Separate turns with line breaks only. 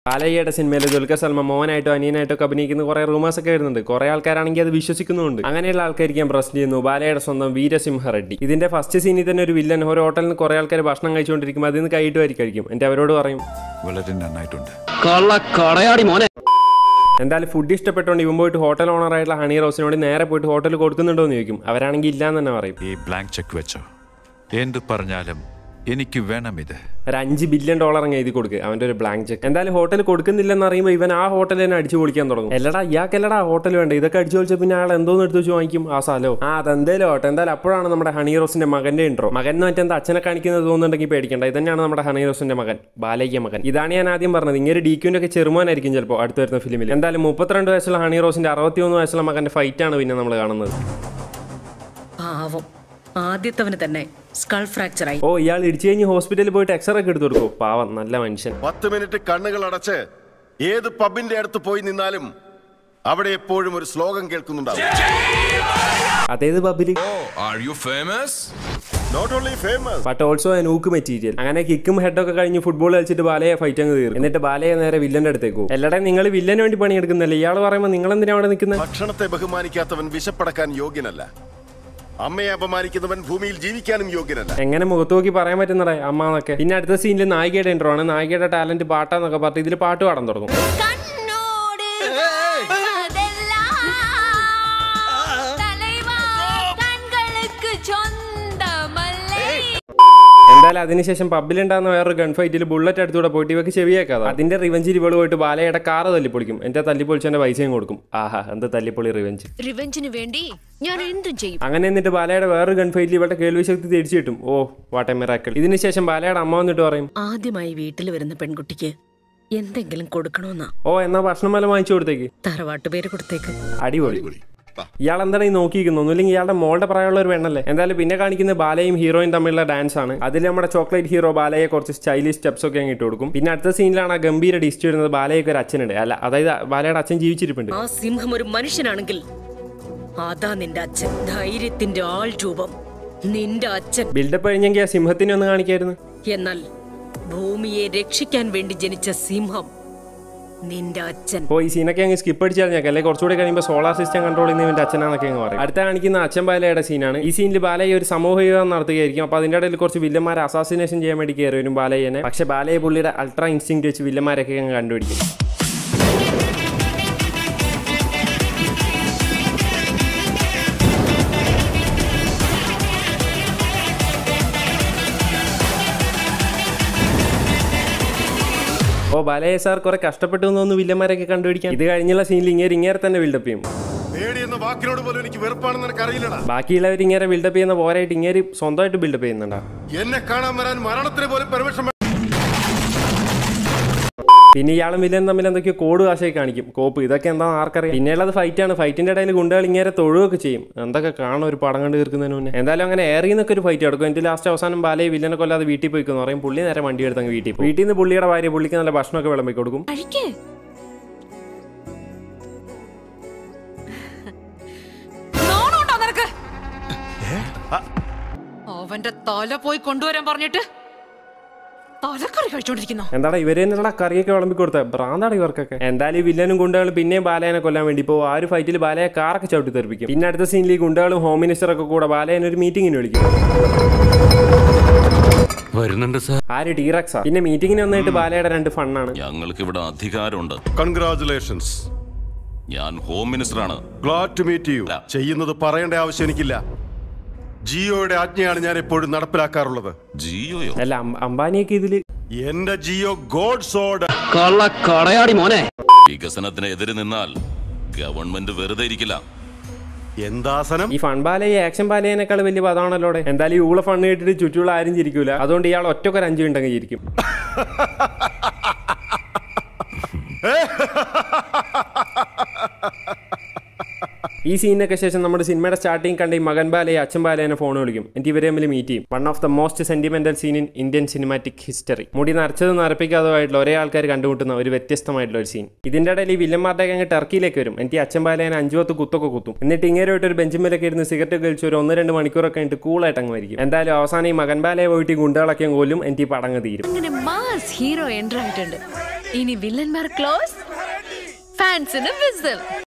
ബാലയ്യയുടെ സിനിമയിൽ ദുൽഖർ സൽമാൻ മോഹനായിട്ടോ അനിയനായിട്ടോ ഒക്കെ അഭിനയിക്കുന്ന കുറെ റൂമേഴ്സ് ഒക്കെ വരുന്നുണ്ട് കുറെ ആൾക്കാരാണെങ്കിൽ അത് വിശ്വസിക്കുന്നുണ്ട് അങ്ങനെയുള്ള ആൾക്കാർക്ക് ഞാൻ പ്രശ്നം ചെയ്യുന്നു ബാലയുടെ സ്വന്തം വീരസിംഹ റെഡ്ഡി ഇതിന്റെ ഫസ്റ്റ് സീനിൽ തന്നെ ഒരു വില്ലൻ ഒരു ഹോട്ടലിൽ നിന്ന് കുറെ ആൾക്കാർ ഭക്ഷണം കഴിച്ചുകൊണ്ടിരിക്കും അതിൽ നിന്ന് കൈയിട്ട് വാരി കഴിക്കും എന്റെ അവരോട് പറയും
വളരെ നന്നായിട്ടുണ്ട്
കള്ള കടയാടി മോനെ
എന്തായാലും ഫുഡ് ഇഷ്ടപ്പെട്ടുകൊണ്ട് ഇവൻ പോയിട്ട് ഹോട്ടൽ ഓണർ ആയിട്ടുള്ള ഹണി റോസിനോട് നേരെ പോയിട്ട് ഹോട്ടൽ കൊടുക്കുന്നുണ്ടോ എന്ന് ചോദിക്കും അവരാണെങ്കിൽ ഇല്ലാന്ന് തന്നെ പറയും
ഈ ബ്ലാങ്ക് ചെക്ക് വെച്ചോ എന്ത് പറഞ്ഞാലും എനിക്ക് വേണം ഇത്
ഒരു അഞ്ച് ബില്യൺ ഡോളർ അങ്ങ് എഴുതി കൊടുക്കുക അവന്റെ ഒരു ബ്ലാങ്ക് ചെക്ക് എന്തായാലും ഹോട്ടൽ കൊടുക്കുന്നില്ലെന്ന് അറിയുമ്പോൾ ഇവൻ ആ ഹോട്ടൽ തന്നെ അടിച്ചു പൊളിക്കാൻ തുടങ്ങും എല്ലടാ ഇയാൾക്കല്ലടാ ഹോട്ടൽ വേണ്ട ഇതൊക്കെ അടിച്ചു പൊളിച്ച പിന്നെ ആൾ എന്തോന്ന് എടുത്ത് വെച്ച് വാങ്ങിക്കും ആ സ്ഥലോ ആ അതെന്തേലും ഓട്ടെ എന്തായാലും അപ്പോഴാണ് നമ്മുടെ ഹണി റോസിന്റെ മകന്റെ ഇൻട്രോ മകൻ എന്ന് മറ്റെന്താ അച്ഛനെ കാണിക്കുന്നത് തോന്നുന്നുണ്ടെങ്കിൽ പേടിക്കണ്ട ഇത് തന്നെയാണ് നമ്മുടെ ഹണി റോസിന്റെ മകൻ ബാലയ്യ മകൻ ഇതാണ് ഞാൻ ആദ്യം പറഞ്ഞത് ഇങ്ങനെ ഡീക്യൂന്റെ ഒക്കെ ചെറുമോനായിരിക്കും ചിലപ്പോൾ അടുത്ത് വരുന്ന ഫിലിമിൽ എന്തായാലും മുപ്പത്തിരണ്ട് വയസ്സുള്ള ഹണി റോസിന്റെ അറുപത്തിയൊന്ന് വയസ്സുള്ള മകന്റെ ഫൈറ്റ് ആണ് പിന്നെ നമ്മൾ കാണുന്നത്
പാവം ആദ്യത്തവന് തന്നെ സ്കൾ ഫ്രാക്ചറായി
ഓ ഇയാൾ ഇടിച്ചു കഴിഞ്ഞ് ഹോസ്പിറ്റലിൽ പോയിട്ട് എക്സ്റേ ഒക്കെ എടുത്തു കൊടുക്കും പാവം നല്ല മനുഷ്യൻ
പത്ത് മിനിറ്റ് കണ്ണുകൾ അടച്ച് ഏത് പബിന്റെ അടുത്ത് പോയി നിന്നാലും അവിടെ എപ്പോഴും ഒരു ശ്ലോകം കേൾക്കുന്നുണ്ടാവും
അതേത് പബ്ബിൽ
Are you famous?
Not only famous
but also nook material അങ്ങനെ കിക്കും ഹെഡൊക്കെ കഴിഞ്ഞ് ഫുട്ബോൾ കളിച്ചിട്ട് ബാലയെ ഫൈറ്റ് അങ്ങ് തീർക്കും എന്നിട്ട് ബാലയെ നേരെ വില്ലന്റെ അടുത്തേക്ക് പോകും എല്ലാടേം നിങ്ങൾ വില്ലന് വേണ്ടി പണിയെടുക്കുന്നില്ല ഇയാൾ പറയുമ്പോൾ നിങ്ങൾ എന്തിനാ അവിടെ നിൽക്കുന്നത്
ഭക്ഷണത്തെ ബഹുമാനിക്കാത്തവൻ വിശപ്പടക്കാൻ യോഗ്യനല്ല അമ്മയെ അപമാനിക്കുന്നവൻ ഭൂമിയിൽ ജീവിക്കാനും യോഗ്യനല്ല
എങ്ങനെ മുഖത്ത് നോക്കി പറയാൻ പറ്റുന്നടേ അമ്മ എന്നൊക്കെ പിന്നെ അടുത്ത സീനിൽ നായികയുടെ ഇൻട്രോ ആണ് നായികയുടെ ടാലന്റ് പാട്ടാന്നൊക്കെ പറഞ്ഞിട്ട് ഇതിൽ പാട്ട് പാടാൻ തുടങ്ങും
കണ്ണോട് அதெல்லாம் தலைவா கண்களுக்கு சொந்தமல்லை
എന്തായാലും അതിനുശേഷം പബ്ബിലുണ്ടാകുന്ന വേറൊരു ഗൺ ഫൈറ്റിൽ ബുള്ളറ്റ് അടുത്തൂടെ പോയിട്ട് ഇവക്ക് ചെവിയേക്കാതെ അതിന്റെ റിവഞ്ചിൽ ഇവള് പോയിട്ട് ബാലയുടെ കാറ് തല്ലിപ്പൊളിക്കും എന്റെ തല്ലിപ്പൊളിച്ചെന്റെ പൈസയും കൊടുക്കും ആഹാ എന്ത് തല്ലിപ്പൊളി റിവഞ്ച്
റിവെഞ്ചിന് വേണ്ടി ഞാൻ എന്തും ചെയ്യും
അങ്ങനെ എന്നിട്ട് ബാലയുടെ വേറൊരു ഗൺ ഫൈറ്റിൽ ഇവളുടെ കേൾവി ശക്തി തിരിച്ചു കിട്ടും ഓ വാട്ടെ മിറാക്കൾ ഇതിനുശേഷം ബാലയുടെ അമ്മ വന്നിട്ട് പറയും
ആദ്യമായി വീട്ടിൽ വരുന്ന പെൺകുട്ടിക്ക് എന്തെങ്കിലും കൊടുക്കണമെന്നാ
ഓ എന്നാ ഭക്ഷണം വല്ല വാങ്ങിച്ചു കൊടുത്തേക്ക്
തറവാട്ട് പേര് കൊടുത്തേക്ക്
അടിപൊളി ഇയാൾ എന്താണ് ഈ നോക്കിയിരിക്കുന്നു ഒന്നുമില്ലെങ്കിൽ ഇയാളുടെ മോളുടെ പ്രായമുള്ള ഒരു പെണ്ണല്ലേ എന്തായാലും പിന്നെ കാണിക്കുന്നത് ബാലയും ഹീറോയും തമ്മിലുള്ള ഡാൻസ് ആണ് അതിൽ നമ്മുടെ ചോക്ലേറ്റ് ഹീറോ ബാലയെ കുറച്ച് സ്റ്റൈലിഷ് സ്റ്റെപ്സ് ഒക്കെ അങ്ങ് ഇട്ട് കൊടുക്കും പിന്നെ അടുത്ത സീനിലാണ് ആ ഗംഭീര ഡിസ്റ്റ് വരുന്നത് ബാലയൊക്കെ ഒരു അച്ഛനുണ്ട് അല്ല അതായത് ബാലയുടെ അച്ഛൻ ജീവിച്ചിരിപ്പുണ്ട്
ആ സിംഹം ഒരു മനുഷ്യനാണെങ്കിൽ അതാ നിന്റെ അച്ഛൻ ധൈര്യത്തിന്റെ ആൾ രൂപം നിന്റെ അച്ഛൻ
ബിൽഡപ്പ് കഴിഞ്ഞെങ്കിൽ ആ സിംഹത്തിനെ ഒന്ന് കാണിക്കായിരുന്നു
എന്നാൽ ഭൂമിയെ രക്ഷിക്കാൻ വേണ്ടി ജനിച്ച സിംഹം നിന്റെ അച്ഛൻ
അപ്പോൾ ഈ സീനൊക്കെ അങ്ങ് സ്കിപ്പ് അടിച്ച് കളഞ്ഞേക്കാം അല്ലെങ്കിൽ കുറച്ചുകൂടി കഴിയുമ്പോൾ സോളാർ സിസ്റ്റം കൺട്രോൾ ചെയ്യുന്നതിന്റെ അച്ഛനാന്നൊക്കെ അങ്ങ് പറയും അടുത്ത കാണിക്കുന്ന അച്ഛൻ ബാലയുടെ സീനാണ് ഈ സീനിൽ ബാലയെ ഒരു സമൂഹ വിവാഹം നടത്തുകയായിരിക്കും അപ്പോൾ അതിൻ്റെ ഇടയിൽ കുറച്ച് വില്ലന്മാരെ അസാസിനേഷൻ ചെയ്യാൻ വേണ്ടി കയറി വരും ബാലയെ പക്ഷേ ബാലയെ പുള്ളിയുടെ അൾട്രാ ഇൻസ്റ്റിങ് വെച്ച് വില്ലന്മാരൊക്കെ അങ്ങ് കണ്ടുപിടിക്കും ഓ ബാലയെ സാർ കുറെ കഷ്ടപ്പെട്ടു എന്ന് തോന്നുന്നു വില്ലന്മാരൊക്കെ കണ്ടുപിടിക്കാൻ ഇത് കഴിഞ്ഞുള്ള സീനിൽ ഇങ്ങനെ ഇങ്ങനെ തന്നെ ബിൽഡപ്പ് ചെയ്യും
പേടി എന്ന വാക്കിനോട് പോലും എനിക്ക് വെറുപ്പാണെന്ന് നിനക്ക് അറിയില്ലടാ
ബാക്കിയുള്ളവർ ഇങ്ങനെ ബിൽഡപ്പ് ചെയ്യുന്ന പോരായിട്ട് ഇങ്ങനെ സ്വന്തമായിട്ട് ബിൽഡപ്പ് ചെയ്യുന്നുണ്ടാ
എന്നെ കാണാൻ വരാൻ മരണത്തിന് പോലും പെർമിഷൻ
പിന്നെ ഇയാളും വില്ലൻ തമ്മിൽ എന്തൊക്കെയോ കോഡ് ഭാഷയൊക്കെ കാണിക്കും കോപ്പ് ഇതൊക്കെ എന്താണെന്ന് ആർക്കറിയാം പിന്നെയുള്ളത് ഫൈറ്റ് ആണ് ഫൈറ്റിന്റെ ഇടയിൽ ഗുണ്ടകൾ ഇങ്ങനെ തൊഴുകയൊക്കെ ചെയ്യും എന്തൊക്കെ കാണും ഒരു പടം കണ്ട് തീർക്കുന്നതിന് മുന്നേ എന്തായാലും അങ്ങനെ ഏറി നിന്നൊക്കെ ഒരു ഫൈറ്റ് നടക്കും എന്നിട്ട് ലാസ്റ്റ് അവസാനം ബാലയെ വില്ലനെ കൊല്ലാതെ വീട്ടിൽ പോയിക്കുന്നു പറയും പുള്ളി നേരെ വണ്ടി എടുത്ത് അങ്ങ് വീട്ടിൽ പോകും വീട്ടിൽ നിന്ന് പുള്ളിയുടെ ഭാര്യ പുള്ളിക്ക് നല്ല ഭക്ഷണമൊക്കെ വിളമ്പി കൊടുക്കും
കഴിക്കേ
നാണമുണ്ടോ നിനക്ക് അവന്റെ തല പോയി കൊണ്ടുവരാൻ പറഞ്ഞിട്ട് തലക്കറി കഴിച്ചോണ്ടിരിക്കുന്നു
എന്താണ് ഇവര് തന്നെയുള്ള കറിയൊക്കെ വിളമ്പി കൊടുത്തത് ഭ്രാന്താണ് ഇവർക്കൊക്കെ എന്തായാലും ഈ വില്ലനും ഗുണ്ടകളും പിന്നെയും ബാലയനെ കൊല്ലാൻ വേണ്ടി ഇപ്പോൾ ആ ഒരു ഫൈറ്റിൽ ബാലയെ കാറൊക്കെ ചവിട്ടി തെറിപ്പിക്കും പിന്നെ അടുത്ത സീനിൽ ഈ ഗുണ്ടകളും ഹോം മിനിസ്റ്ററൊക്കെ കൂടെ ബാലയനെ ഒരു മീറ്റിങ്ങിന് വിളിക്കും
വരുന്നുണ്ട് സാർ
ആര് ടീറക്സാ പിന്നെ മീറ്റിങ്ങിന് വന്നിട്ട് ബാലയുടെ രണ്ട് ഫണ്ണാണ്
ഞങ്ങൾക്ക് ഇവിടെ അധികാരമുണ്ട്
കൺഗ്രാചുലേഷൻസ്
ഞാൻ ഹോം മിനിസ്റ്ററാണ്
ഗ്ലാഡ് ടു മീറ്റ് യു ചെയ്യുന്നത് പറയേണ്ട ആവശ്യം എനിക്കില്ല ജിയോയുടെ ആജ്ഞയാണ് ഞാൻ എപ്പോഴും നടപ്പിലാക്കാറുള്ളത്
ജിയോയോ
അല്ല അം- അംബാനിയൊക്കെ ഇതില്
എന്റെ ജിയോ ഗോഡ്സ് ഓർഡർ
കള്ള കടയാടി മോനെ
വികസനത്തിന് എതിര് നിന്നാൽ ഗവൺമെന്റ് വെറുതെ ഇരിക്കില്ല
എന്താസനം
ഈ ഫൺ ബാലയെ ആക്ഷൻ ബാലയേനേക്കാൾ വലിയ പദമാണല്ലോ ഇവിടെ. എന്തായാലും ഈ ഊള ഫണ്ണ് കേട്ടിട്ട് ചുറ്റുള്ള ആരും ചിരിക്കൂല അതുകൊണ്ട് ഇയാൾ ഒറ്റക്കൊരു അഞ്ചു ഉണ്ടെങ്കിൽ ചിരിക്കും ഈ സീനൊക്കെ ശേഷം നമ്മുടെ സിനിമയുടെ സ്റ്റാർട്ടിങ് കണ്ട ഈ മകൻ ബാലയെ അച്ഛൻ ബാലയെ ഫോൺ വിളിക്കും എന്നിട്ട് ഇവരെ തമ്മിൽ മീറ്റ് ചെയ്യും one of the most sentimental scene in Indian cinematic history മുടി നരച്ചതും നരപ്പിക്കാത്തതുമായിട്ടുള്ള ഒരേ ആൾക്കാർ കണ്ടുമുട്ടുന്ന ഒരു വ്യത്യസ്തമായിട്ടുള്ള ഒരു സീൻ ഇതിന്റെ ഇടയിൽ ഈ വില്ലന്മാരുടെ അങ്ങ് ടർക്കിയിലേക്ക് വരും എനിക്ക് അച്ഛൻ ബാലയനെ അഞ്ചു പത്ത് കുത്തൊക്കെ കുത്തും എന്നിട്ട് ഇങ്ങേരായിട്ട് ഒരു ബെഞ്ചുമേലൊക്കെ ഇരുന്ന് സിഗരറ്റ് കഴിച്ച് ഒരു ഒന്ന് രണ്ട് മണിക്കൂറൊക്കെ കഴിഞ്ഞിട്ട് കൂളായിട്ട് അങ്ങ് മരിക്കും എന്തായാലും അവസാനം ഈ മകൻ ബാലയെ പോയിട്ട് ഈ ഗുണ്ടകളൊക്കെ കൊല്ലും എനിക്ക് ഈ പടങ്ങ് തീരും
അങ്ങനെ മാസ് ഹീറോ എൻ്റർ ആയിട്ടുണ്ട് ഇനി വില്ലന്മാർ ക്ലോസ് ഫാൻസിന് വിസിൽ